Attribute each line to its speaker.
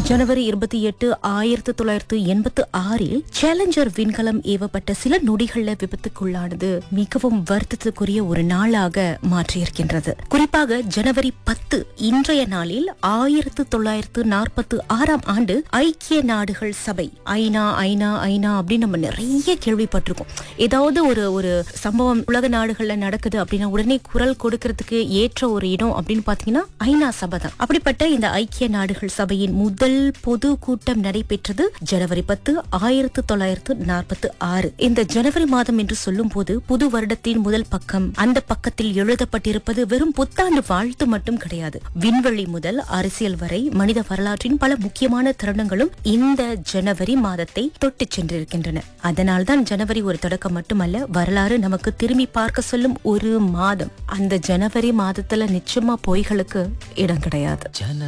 Speaker 1: ஜனவரி இருபத்தி எட்டு ஆயிரத்தி தொள்ளாயிரத்து எண்பத்து ஆறில் சேலஞ்சர் விண்கலம் ஏவப்பட்ட சில நொடிகள்ல விபத்துக்குள்ளானது மிகவும் வருத்தத்துக்குரிய ஒரு நாளாக மாற்றியிருக்கின்றது குறிப்பாக ஜனவரி பத்து இன்றைய நாளில் ஆயிரத்து தொள்ளாயிரத்து நாற்பத்து ஆறாம் ஆண்டு ஐக்கிய நாடுகள் சபை ஐநா ஐநா ஐநா அப்படின்னு நம்ம நிறைய கேள்விப்பட்டிருக்கோம் ஏதாவது ஒரு ஒரு சம்பவம் உலக நாடுகள்ல நடக்குது அப்படின்னா உடனே குரல் கொடுக்கறதுக்கு ஏற்ற ஒரு இடம் அப்படின்னு பாத்தீங்கன்னா ஐநா சபை தான் அப்படிப்பட்ட இந்த ஐக்கிய நாடுகள் சபையின் முதல் பொது கூட்டம் நடைபெற்றது ஜனவரி பத்து ஆயிரத்து தொள்ளாயிரத்து நாற்பத்தி ஆறு இந்த ஜனவரி மாதம் என்று சொல்லும் போது புது வருடத்தின் முதல் பக்கம் அந்த பக்கத்தில் எழுதப்பட்டிருப்பது வெறும் புத்தாண்டு வாழ்த்து மட்டும் கிடையாது விண்வெளி முதல் அரசியல் வரை மனித வரலாற்றின் பல முக்கியமான தருணங்களும் இந்த ஜனவரி மாதத்தை தொட்டு சென்றிருக்கின்றன அதனால்தான் ஜனவரி ஒரு தொடக்கம் மட்டுமல்ல வரலாறு நமக்கு திரும்பி பார்க்க சொல்லும் ஒரு மாதம் அந்த ஜனவரி மாதத்துல நிச்சயமா பொய்களுக்கு இடம் கிடையாது